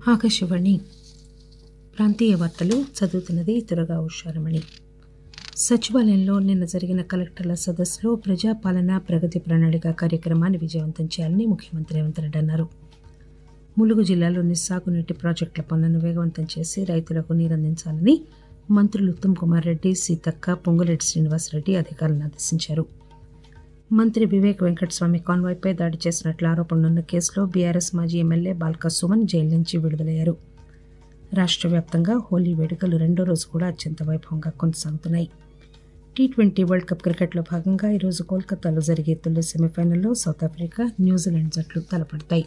ఆకాశవాణి ప్రాంతీయ వార్తలు చదువుతున్నది తురగా ఉషారమణి సచివాలయంలో నిన్న జరిగిన కలెక్టర్ల సదస్సులో ప్రజాపాలన ప్రగతి ప్రణాళిక కార్యక్రమాన్ని విజయవంతం చేయాలని ముఖ్యమంత్రి రేవంత్ రెడ్డి అన్నారు ములుగు జిల్లాలోని సాగునీటి ప్రాజెక్టుల పనులను వేగవంతం చేసి రైతులకు నీరందించాలని మంత్రులు ఉత్తమ్ కుమార్ రెడ్డి సీతక్క పొంగులేటి శ్రీనివాసరెడ్డి అధికారులను ఆదేశించారు మంత్రి వివేక్ వెంకటస్వామి కాన్వాయ్పై దాడి చేసినట్లు ఆరోపణలున్న కేసులో బీఆర్ఎస్ మాజీ ఎమ్మెల్యే బాల్కా సుమన్ జైలు నుంచి విడుదలయ్యారు రాష్ట్ర వ్యాప్తంగా హోలీ వేడుకలు రెండో రోజు కూడా అత్యంత వైభవంగా కొనసాగుతున్నాయి టీ ట్వంటీ వరల్డ్ కప్ క్రికెట్లో భాగంగా ఈరోజు కోల్కతాలో జరిగే తొలి సెమీఫైనల్లో సౌత్ ఆఫ్రికా న్యూజిలాండ్ జట్లు తలపడతాయి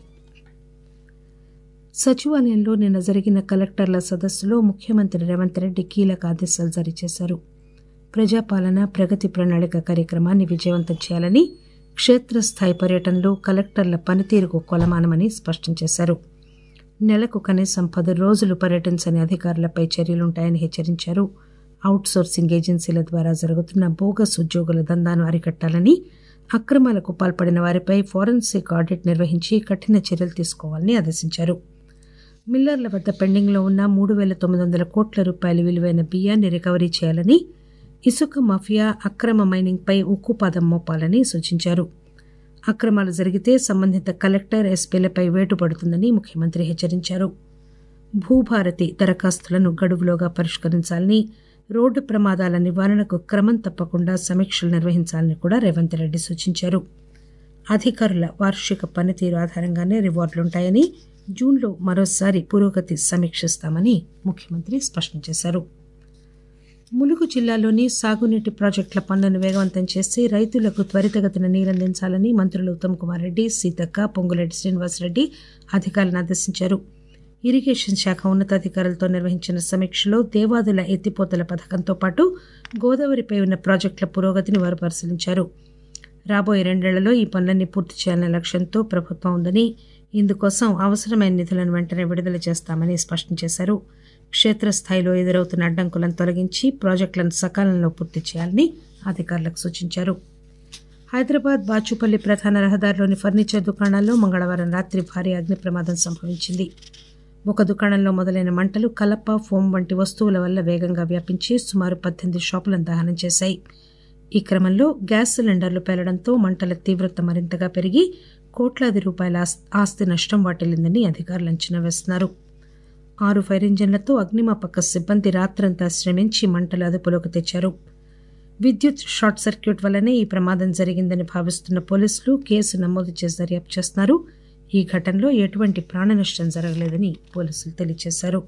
సచివాలయంలో నిన్న జరిగిన కలెక్టర్ల సదస్సులో ముఖ్యమంత్రి రేవంత్ రెడ్డి కీలక ఆదేశాలు జారీ చేశారు ప్రజాపాలన ప్రగతి ప్రణాళిక కార్యక్రమాన్ని విజయవంతం చేయాలని క్షేత్రస్థాయి పర్యటనలు కలెక్టర్ల పనితీరుకు కొలమానమని స్పష్టం చేశారు నెలకు కనీసం పది రోజులు పర్యటించని అధికారులపై చర్యలుంటాయని హెచ్చరించారు అవుట్ సోర్సింగ్ ఏజెన్సీల ద్వారా జరుగుతున్న బోగస్ ఉద్యోగుల దందాను అరికట్టాలని అక్రమాలకు పాల్పడిన వారిపై ఫోరెన్సిక్ ఆడిట్ నిర్వహించి కఠిన చర్యలు తీసుకోవాలని ఆదేశించారు మిల్లర్ల వద్ద పెండింగ్లో ఉన్న మూడు వేల తొమ్మిది వందల కోట్ల రూపాయల విలువైన బియ్యాన్ని రికవరీ చేయాలని ఇసుక మాఫియా అక్రమ మైనింగ్పై ఉక్కుపాదం మోపాలని సూచించారు అక్రమాలు జరిగితే సంబంధిత కలెక్టర్ ఎస్పీలపై వేటు పడుతుందని ముఖ్యమంత్రి హెచ్చరించారు భూభారతి దరఖాస్తులను గడువులోగా పరిష్కరించాలని రోడ్డు ప్రమాదాల నివారణకు క్రమం తప్పకుండా సమీక్షలు నిర్వహించాలని కూడా రేవంత్ రెడ్డి సూచించారు అధికారుల వార్షిక పనితీరు ఆధారంగానే రివార్డులుంటాయని జూన్లో మరోసారి పురోగతి సమీక్షిస్తామని ముఖ్యమంత్రి స్పష్టం చేశారు ములుగు జిల్లాలోని సాగునీటి ప్రాజెక్టుల పనులను వేగవంతం చేసి రైతులకు త్వరితగతిన నీరందించాలని మంత్రులు ఉత్తమ్ కుమార్ రెడ్డి సీతక్క పొంగులేటి శ్రీనివాసరెడ్డి అధికారులను ఆదేశించారు ఇరిగేషన్ శాఖ ఉన్నతాధికారులతో నిర్వహించిన సమీక్షలో దేవాదుల ఎత్తిపోతల పథకంతో పాటు గోదావరిపై ఉన్న ప్రాజెక్టుల పురోగతిని వారు పరిశీలించారు రాబోయే రెండేళ్లలో ఈ పనులన్నీ పూర్తి చేయాలనే లక్ష్యంతో ప్రభుత్వం ఉందని ఇందుకోసం అవసరమైన నిధులను వెంటనే విడుదల చేస్తామని స్పష్టం చేశారు క్షేత్రస్థాయిలో ఎదురవుతున్న అడ్డంకులను తొలగించి ప్రాజెక్టులను సకాలంలో పూర్తి చేయాలని అధికారులకు సూచించారు హైదరాబాద్ బాచుపల్లి ప్రధాన రహదారిలోని ఫర్నిచర్ దుకాణాల్లో మంగళవారం రాత్రి భారీ అగ్ని ప్రమాదం సంభవించింది ఒక దుకాణంలో మొదలైన మంటలు కలప ఫోమ్ వంటి వస్తువుల వల్ల వేగంగా వ్యాపించి సుమారు పద్దెనిమిది షాపులను దహనం చేశాయి ఈ క్రమంలో గ్యాస్ సిలిండర్లు పేలడంతో మంటల తీవ్రత మరింతగా పెరిగి కోట్లాది రూపాయల ఆస్తి నష్టం వాటిల్లిందని అధికారులు అంచనా వేస్తున్నారు ఆరు ఫైర్ ఇంజన్లతో అగ్నిమాపక సిబ్బంది రాత్రంతా శ్రమించి మంటలు అదుపులోకి తెచ్చారు విద్యుత్ షార్ట్ సర్క్యూట్ వల్లనే ఈ ప్రమాదం జరిగిందని భావిస్తున్న పోలీసులు కేసు నమోదు చేసి దర్యాప్తు చేస్తున్నారు ఈ ఘటనలో ఎటువంటి ప్రాణ నష్టం జరగలేదని పోలీసులు తెలియజేశారు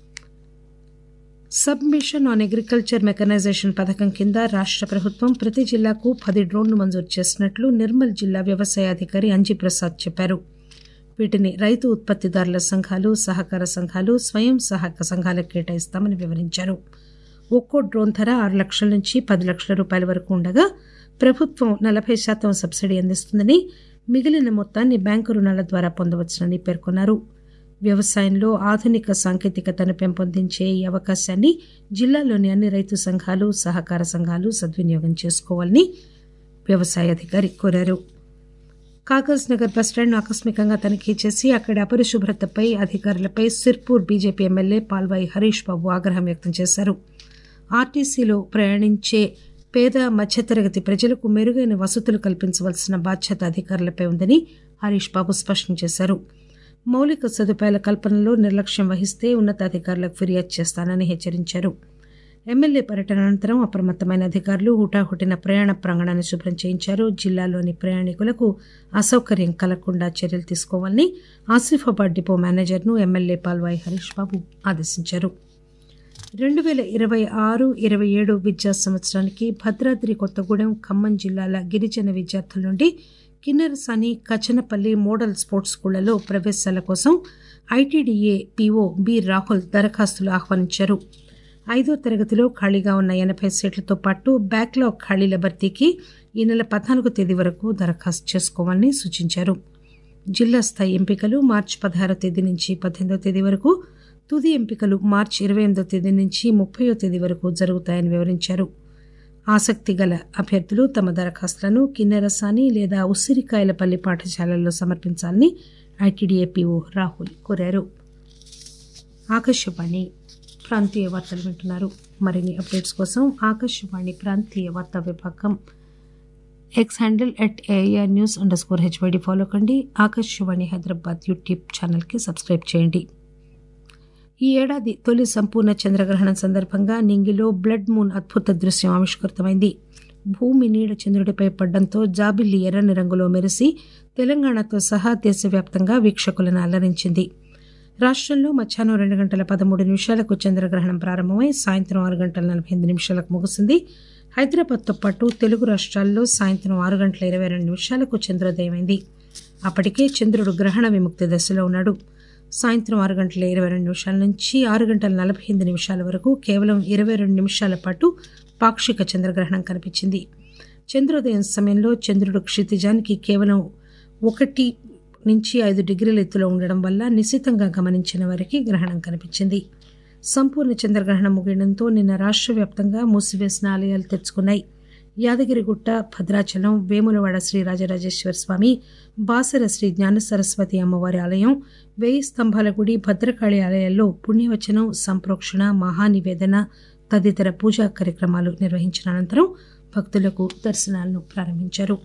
sub mission on agriculture mechanisation పథకం కింద రాష్ట్ర ప్రభుత్వం ప్రతి జిల్లాకు పది డ్రోన్లు మంజూరు చేసినట్లు నిర్మల్ జిల్లా వ్యవసాయ అధికారి అంజీ ప్రసాద్ చెప్పారు వీటిని రైతు ఉత్పత్తిదారుల సంఘాలు సహకార సంఘాలు స్వయం సహాయక సంఘాలకు కేటాయిస్తామని వివరించారు ఒక్కో డ్రోన్ ధర ఆరు లక్షల నుంచి పది లక్షల రూపాయల వరకు ఉండగా ప్రభుత్వం నలభై శాతం సబ్సిడీ అందిస్తుందని మిగిలిన మొత్తాన్ని బ్యాంకు రుణాల ద్వారా పొందవచ్చునని పేర్కొన్నారు వ్యవసాయంలో ఆధునిక సాంకేతికతను పెంపొందించే ఈ అవకాశాన్ని జిల్లాలోని అన్ని రైతు సంఘాలు సహకార సంఘాలు సద్వినియోగం చేసుకోవాలని వ్యవసాయ అధికారి కోరారు కాగజ్ నగర్ బస్టాండ్ను ఆకస్మికంగా తనిఖీ చేసి అక్కడి అపరిశుభ్రతపై అధికారులపై సిర్పూర్ బీజేపీ ఎమ్మెల్యే పాల్వాయి హరీష్ బాబు ఆగ్రహం వ్యక్తం చేశారు ఆర్టీసీలో ప్రయాణించే పేద మధ్యతరగతి ప్రజలకు మెరుగైన వసతులు కల్పించవలసిన బాధ్యత అధికారులపై ఉందని హరీష్ బాబు స్పష్టం చేశారు మౌలిక సదుపాయాల కల్పనలో నిర్లక్ష్యం వహిస్తే ఉన్నతాధికారులకు ఫిర్యాదు చేస్తానని హెచ్చరించారు ఎమ్మెల్యే పర్యటన అనంతరం అప్రమత్తమైన అధికారులు హుటాహుటిన ప్రయాణ ప్రాంగణాన్ని శుభ్రం చేయించారు జిల్లాలోని ప్రయాణికులకు అసౌకర్యం కలగకుండా చర్యలు తీసుకోవాలని ఆసిఫాబాద్ డిపో మేనేజర్ను ఎమ్మెల్యే పాల్వాయి హరీష్ బాబు ఆదేశించారు రెండు వేల ఇరవై ఆరు ఇరవై ఏడు విద్యా సంవత్సరానికి భద్రాద్రి కొత్తగూడెం ఖమ్మం జిల్లాల గిరిజన విద్యార్థుల నుండి కిన్నెరసాని కచనపల్లి మోడల్ స్పోర్ట్స్ స్కూళ్లలో ప్రవేశాల కోసం ఐటీడీఏ పీఓ బి రాహుల్ దరఖాస్తులు ఆహ్వానించారు ఐదో తరగతిలో ఖాళీగా ఉన్న ఎనభై సీట్లతో పాటు బ్యాక్లాగ్ ఖాళీల భర్తీకి ఈ నెల పద్నాలుగో తేదీ వరకు దరఖాస్తు చేసుకోవాలని సూచించారు జిల్లా స్థాయి ఎంపికలు మార్చి పదహారో తేదీ నుంచి పద్దెనిమిదో తేదీ వరకు తుది ఎంపికలు మార్చి ఇరవై ఎనిమిదో తేదీ నుంచి ముప్పయో తేదీ వరకు జరుగుతాయని వివరించారు ఆసక్తి గల అభ్యర్థులు తమ దరఖాస్తులను కిన్నెరసాని లేదా ఉసిరికాయలపల్లి పాఠశాలల్లో సమర్పించాలని ఐటీడీఏపీఓ రాహుల్ కోరారు ఆకాశవాణి ప్రాంతీయ వార్తలు వింటున్నారు మరిన్ని అప్డేట్స్ కోసం ఆకాశవాణి ప్రాంతీయ వార్తా విభాగం X handle at AIR news underscore HYD follow కండి ఆకాశవాణి హైదరాబాద్ యూట్యూబ్ ఛానల్కి సబ్స్క్రైబ్ చేయండి ఈ ఏడాది తొలి సంపూర్ణ చంద్రగ్రహణం సందర్భంగా నింగిలో బ్లడ్ మూన్ అద్భుత దృశ్యం ఆవిష్కృతమైంది భూమి నీడ చంద్రుడిపై పడ్డంతో జాబిల్లి ఎర్రని రంగులో మెరిసి తెలంగాణతో సహా దేశవ్యాప్తంగా వీక్షకులను అలరించింది రాష్టంలో మధ్యాహ్నం రెండు గంటల పదమూడు నిమిషాలకు చంద్రగ్రహణం ప్రారంభమై సాయంత్రం ఆరు గంటల నలభై ఎనిమిది నిమిషాలకు ముగిసింది హైదరాబాద్తో పాటు తెలుగు రాష్ట్రాల్లో సాయంత్రం ఆరు గంటల ఇరవై రెండు నిమిషాలకు చంద్రోదయమైంది అప్పటికే చంద్రుడు గ్రహణ విముక్తి దశలో ఉన్నాడు సాయంత్రం ఆరు గంటల ఇరవై రెండు నిమిషాల నుంచి ఆరు గంటల నలభై ఎనిమిది నిమిషాల వరకు కేవలం ఇరవై రెండు నిమిషాల పాటు పాక్షిక చంద్రగ్రహణం కనిపించింది చంద్రోదయం సమయంలో చంద్రుడు క్షితిజానికి కేవలం ఒకటి నుంచి ఐదు డిగ్రీల ఎత్తులో ఉండడం వల్ల నిశితంగా గమనించిన వారికి గ్రహణం కనిపించింది సంపూర్ణ చంద్రగ్రహణం ముగియడంతో నిన్న రాష్ట్ర వ్యాప్తంగా మూసివేసిన ఆలయాలు తెరుచుకున్నాయి యాదగిరిగుట్ట భద్రాచలం వేములవాడ శ్రీ రాజరాజేశ్వర స్వామి బాసర శ్రీ జ్ఞాన సరస్వతి అమ్మవారి ఆలయం వేయి స్తంభాల గుడి భద్రకాళి ఆలయాల్లో పుణ్యవచనం సంప్రోక్షణ మహానివేదన తదితర పూజా కార్యక్రమాలు నిర్వహించిన అనంతరం భక్తులకు దర్శనాలను ప్రారంభించారు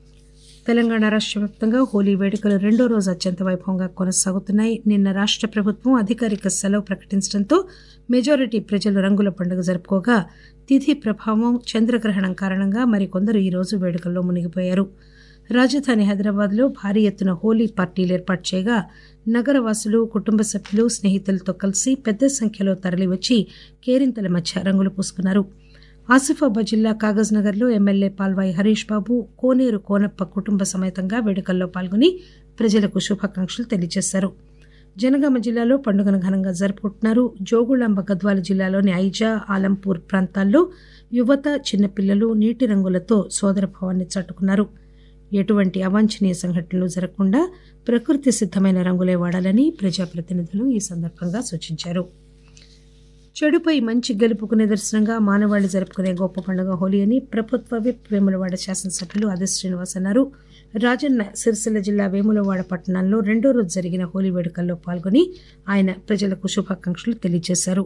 తెలంగాణ రాష్ట్ర వ్యాప్తంగా హోలీ వేడుకలు రెండో రోజు అత్యంత వైభవంగా కొనసాగుతున్నాయి నిన్న రాష్ట్ర ప్రభుత్వం అధికారిక సెలవు ప్రకటించడంతో మెజారిటీ ప్రజలు రంగుల పండుగ జరుపుకోగా తిథి ప్రభావం చంద్రగ్రహణం కారణంగా మరికొందరు ఈ రోజు వేడుకల్లో మునిగిపోయారు రాజధాని హైదరాబాద్లో భారీ ఎత్తున హోలీ పార్టీలు ఏర్పాటు చేయగా నగరవాసులు కుటుంబ సభ్యులు స్నేహితులతో కలిసి పెద్ద సంఖ్యలో తరలివచ్చి కేరింతల మధ్య రంగులు పూసుకున్నారు ఆసిఫాబాద్ జిల్లా కాగజ్ నగర్లో ఎమ్మెల్యే పాల్వాయి హరీష్ బాబు కోనేరు కోనప్ప కుటుంబ సమేతంగా వేడుకల్లో పాల్గొని ప్రజలకు శుభాకాంక్షలు తెలియజేశారు జనగామ జిల్లాలో పండుగను ఘనంగా జరుపుకుంటున్నారు జోగుళాంబ గద్వాల జిల్లాలోని ఐజా ఆలంపూర్ ప్రాంతాల్లో యువత చిన్నపిల్లలు నీటి రంగులతో సోదరభావాన్ని చాటుకున్నారు ఎటువంటి అవాంఛనీయ సంఘటనలు జరగకుండా ప్రకృతి సిద్దమైన రంగులే వాడాలని ప్రజాప్రతినిధులు ఈ సందర్భంగా సూచించారు చెడుపై మంచి గెలుపుకు నిదర్శనంగా మానవాళి జరుపుకునే గొప్ప పండుగ హోలీ అని ప్రభుత్వ విప్ వేములవాడ శాసనసభ్యులు ఆది శ్రీనివాస్ అన్నారు రాజన్న సిరిసిల్ల జిల్లా వేములవాడ పట్టణంలో రెండో రోజు జరిగిన హోలీ వేడుకల్లో పాల్గొని ఆయన ప్రజలకు శుభాకాంక్షలు తెలియజేశారు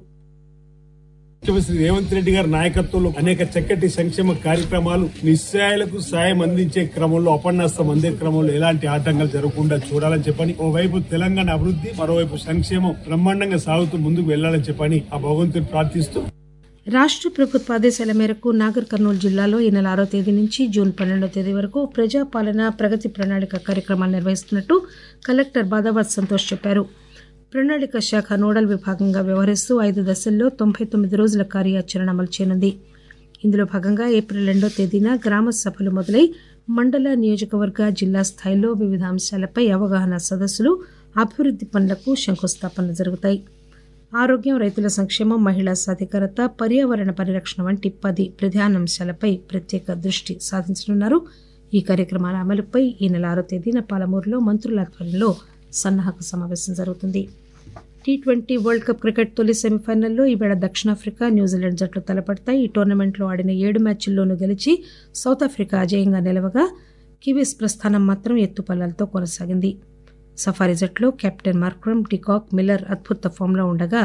ముఖ్యమంత్రి రేవంత్ రెడ్డి గారి నాయకత్వంలో అనేక చక్కటి సంక్షేమ కార్యక్రమాలు నిస్సాయాలకు సాయం అందించే క్రమంలో అపన్నాస్తం అందే క్రమంలో ఎలాంటి ఆటంకాలు జరగకుండా చూడాలని చెప్పని ఓవైపు తెలంగాణ అభివృద్ధి మరోవైపు సంక్షేమం బ్రహ్మాండంగా సాగుతూ ముందుకు వెళ్లాలని చెప్పని ఆ భగవంతుని ప్రార్థిస్తూ రాష్ట్ర ప్రభుత్వ ఆదేశాల మేరకు నాగర్ కర్నూలు జిల్లాలో ఈ నెల ఆరో తేదీ నుంచి జూన్ పన్నెండో తేదీ వరకు ప్రజాపాలన ప్రగతి ప్రణాళిక కార్యక్రమాలు నిర్వహిస్తున్నట్టు కలెక్టర్ బాదావత్ సంతోష్ చెప్పారు ప్రణాళిక శాఖ నోడల్ విభాగంగా వ్యవహరిస్తూ ఐదు దశల్లో తొంభై తొమ్మిది రోజుల కార్యాచరణ అమలు చేయనుంది ఇందులో భాగంగా ఏప్రిల్ రెండో తేదీన గ్రామ సభలు మొదలై మండల నియోజకవర్గ జిల్లా స్థాయిలో వివిధ అంశాలపై అవగాహన సదస్సులు అభివృద్ది పనులకు శంకుస్థాపనలు జరుగుతాయి ఆరోగ్యం రైతుల సంక్షేమం మహిళా సాధికారత పర్యావరణ పరిరక్షణ వంటి పది ప్రధాన అంశాలపై ప్రత్యేక దృష్టి సాధించనున్నారు ఈ కార్యక్రమాల అమలుపై ఈ నెల ఆరో తేదీన పాలమూరులో మంత్రుల ఆధ్వర్యంలో సన్నాహక సమావేశం జరుగుతుంది T twenty World Cup cricket తొలి సెమీఫైనల్లో ఈవేళ దక్షిణాఫ్రికా న్యూజిలాండ్ జట్లు తలపడతాయి ఈ టోర్నమెంట్లో ఆడిన ఏడు మ్యాచ్ల్లోనూ గెలిచి సౌత్ ఆఫ్రికా అజేయంగా నిలవగా కివీస్ ప్రస్థానం మాత్రం ఎత్తుపల్లాలతో కొనసాగింది సఫారీ జట్లో కెప్టెన్ మార్క్రమ్ టికాక్ మిల్లర్ అద్భుత ఫామ్లో ఉండగా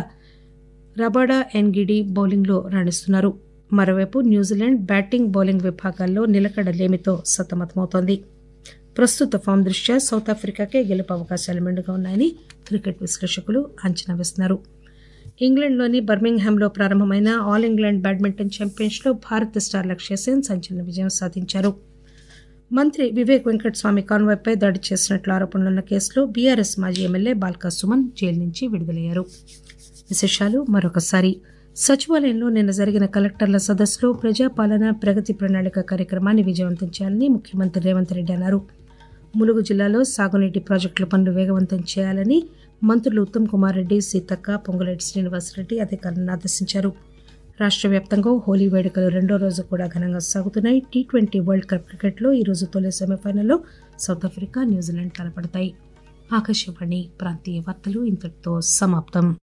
రబాడా ఎన్గిడి బౌలింగ్లో రాణిస్తున్నారు మరోవైపు న్యూజిలాండ్ బ్యాటింగ్ బౌలింగ్ విభాగాల్లో నిలకడ లేమితో సతమతమవుతోంది ప్రస్తుత ఫామ్ దృష్ట్యా సౌత్ ఆఫ్రికాకే గెలుపు అవకాశాలు మెండుగా ఉన్నాయని క్రికెట్ విశ్లేషకులు అంచనా వేస్తున్నారు ఇంగ్లాండ్లోని బర్మింగ్హామ్లో ప్రారంభమైన ఆల్ ఇంగ్లాండ్ బ్యాడ్మింటన్ ఛాంపియన్స్లో భారత స్టార్ లక్ష్య సేన్ సంచలన విజయం సాధించారు మంత్రి వివేక్ వెంకటస్వామి కాన్వాయ్పై దాడి చేసినట్లు ఆరోపణలున్న కేసులో బీఆర్ఎస్ మాజీ ఎమ్మెల్యే బాల్కా సుమన్ జైలు నుంచి విడుదలయ్యారు విశేషాలు మరొకసారి సచివాలయంలో నిన్న జరిగిన కలెక్టర్ల సదస్సులో ప్రజాపాలన ప్రగతి ప్రణాళిక కార్యక్రమాన్ని విజయవంతం చేయాలని ముఖ్యమంత్రి రేవంత్ రెడ్డి అన్నారు ములుగు జిల్లాలో సాగునీటి ప్రాజెక్టుల పనులు వేగవంతం చేయాలని మంత్రులు ఉత్తమ్ కుమార్ రెడ్డి సీతక్క పొంగులేటి శ్రీనివాసరెడ్డి అధికారులను ఆదేశించారు రాష్ట్ర వ్యాప్తంగా హోలీ వేడుకలు రెండో రోజు కూడా ఘనంగా సాగుతున్నాయి టీ ట్వంటీ వరల్డ్ కప్ క్రికెట్లో ఈ రోజు తొలి సెమీఫైనల్లో సౌత్ ఆఫ్రికా న్యూజిలాండ్ తలపడతాయి ఆకాశవాణి ప్రాంతీయ వార్తలు ఇంతటితో సమాప్తం